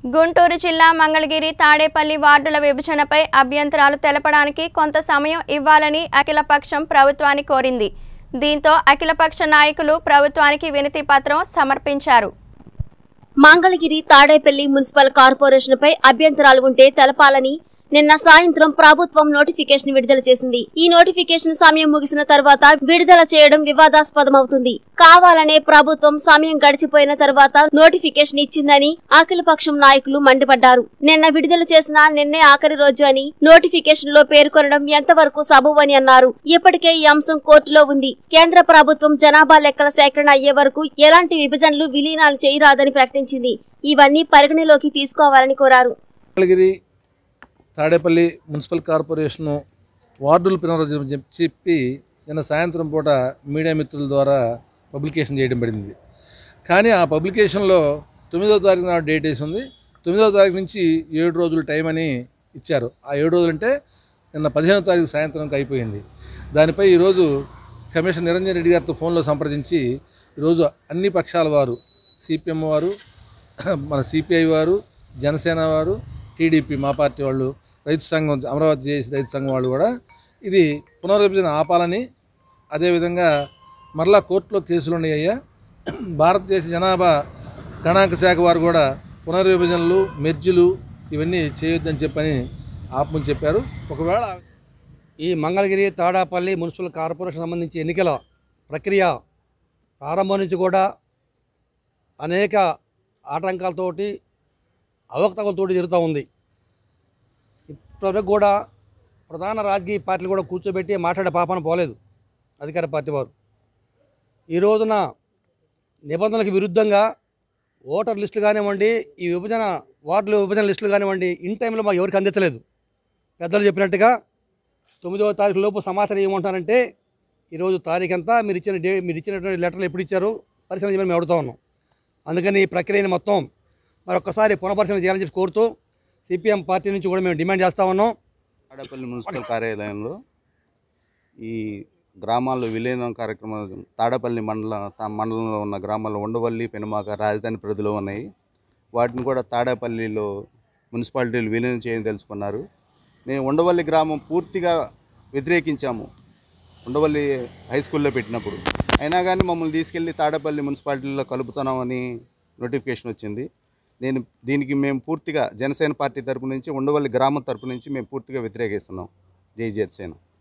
గుంటూరు జిల్లా మంగళగిరి తాడేపల్లి వార్డుల విభజనపై అభ్యంతరాలు తెలపడానికి కొంత సమయం ఇవ్వాలని అఖిలపక్షం ప్రభుత్వాన్ని కోరింది దీంతో అఖిలపక్ష నాయకులు ప్రభుత్వానికి వినతి పత్రం సమర్పించారు మంగళగిరి తాడేపల్లి మున్సిపల్ కార్పొరేషన్పై అభ్యంతరాలు ఉంటే తెలపాలని నిన్న సాయంత్రం ప్రభుత్వం నోటిఫికేషన్ విడుదల చేసింది ఈ నోటిఫికేషన్ సమయం ముగిసిన తర్వాత విడుదల చేయడం వివాదాస్పదమవుతుంది కావాలనే ప్రభుత్వం సమయం గడిచిపోయిన తర్వాత నోటిఫికేషన్ ఇచ్చిందని అఖిలపక్షం నాయకులు మండిపడ్డారు నిన్న విడుదల చేసిన నిన్నే ఆఖరి రోజు అని నోటిఫికేషన్ లో పేర్కొనడం ఎంతవరకు సబబని అన్నారు ఇప్పటికే ఈ అంశం కోర్టులో ఉంది కేంద్ర ప్రభుత్వం జనాభా లెక్కల సేకరణ అయ్యే వరకు ఎలాంటి విభజనలు విలీనాలు చేయరాదని ప్రకటించింది ఇవన్నీ పరిగణలోకి తీసుకోవాలని కోరారు మంగళగిరి తాడేపల్లి మున్సిపల్ కార్పొరేషను వార్డులు పునరుద్ధరణ చెప్- చెప్పి నిన్న సాయంత్రం పూట మీడియా మిత్రుల ద్వారా పబ్లికేషన్ చేయడం పడింది కానీ ఆ పబ్లికేషన్లో తొమ్మిదవ తారీఖు నాడు డేట్ వేసి ఉంది తొమ్మిదవ తారీఖు నుంచి ఏడు రోజులు టైం అని ఇచ్చారు ఆ ఏడు రోజులు అంటే నిన్న పదిహేనవ తారీఖు సాయంత్రంకి అయిపోయింది దానిపై ఈరోజు కమిషనర్ నిరంజన్ రెడ్డి గారితో ఫోన్లో సంప్రదించి ఈరోజు అన్ని పక్షాల వారు సిపిఎం వారు మన సిపిఐ వారు జనసేన వారు టీడీపీ మా పార్టీ వాళ్ళు రైతు సంఘం అమరావతి చేసి రైతు సంఘం వాళ్ళు కూడా ఇది పునర్విభజన ఆపాలని అదేవిధంగా మరలా కోర్టులో కేసులు ఉన్నాయ్యా భారతదేశ జనాభా గణాంక శాఖ వారు కూడా పునర్విభజనలు మెర్జులు ఇవన్నీ చేయొద్దని చెప్పని ఆపమని చెప్పారు ఒకవేళ ఈ మంగళగిరి తాడాపల్లి మున్సిపల్ కార్పొరేషన్ సంబంధించి ఎన్నికల ప్రక్రియ ప్రారంభం నుంచి కూడా అనేక ఆటంకాలతోటి అవకతవకలతోటి జరుగుతూ ఉంది ఇప్పటివరకు కూడా ప్రధాన రాజకీయ పార్టీలు కూడా కూర్చోబెట్టి మాట్లాడే పాపన పోలేదు అధికార పార్టీ వారు ఈ రోజున నిబంధనలకు విరుద్ధంగా ఓటర్ లిస్టులు కానివ్వండి ఈ విభజన వార్డుల విభజన లిస్టులు కానివ్వండి ఇన్ టైంలో మాకు ఎవరికి అందించలేదు పెద్దలు చెప్పినట్టుగా తొమ్మిదవ తారీఖు లోపు సమాచారం ఏమంటారంటే ఈరోజు తారీఖు అంతా మీరు ఇచ్చిన డే మీరు ఇచ్చినటువంటి లెటర్లు ఎప్పుడు ఇచ్చారు పరిశీలన చేయమని మేము అడుగుతా ఉన్నాం అందుకని ఈ ప్రక్రియని మొత్తం మరొకసారి పునఃపరిశీలన చేయాలని చెప్పి కోరుతూ సిపిఎం పార్టీ నుంచి కూడా మేము డిమాండ్ చేస్తా ఉన్నాం తాడేపల్లి మున్సిపల్ కార్యాలయంలో ఈ గ్రామాల్లో విలీనం కార్యక్రమం తాడేపల్లి మండల తా- మండలంలో ఉన్న గ్రామాల్లో ఉండవల్లి పెనుమాక రాజధాని పరిధిలో ఉన్నాయి వాటిని కూడా తాడేపల్లిలో మున్సిపాలిటీలు విలీనం చేయని తెలుసుకున్నారు మేము ఉండవల్లి గ్రామం పూర్తిగా వ్యతిరేకించాము ఉండవల్లి హై స్కూల్లో పెట్టినప్పుడు అయినా కానీ మమ్మల్ని తీసుకెళ్ళి తాడేపల్లి మున్సిపాలిటీలో కలుపుతున్నామని నోటిఫికేషన్ వచ్చింది నేను దీనికి మేము పూర్తిగా జనసేన పార్టీ తరపు నుంచి ఉండవల్లి గ్రామం తరపు నుంచి మేము పూర్తిగా వ్యతిరేకిస్తున్నాం జై జనసేన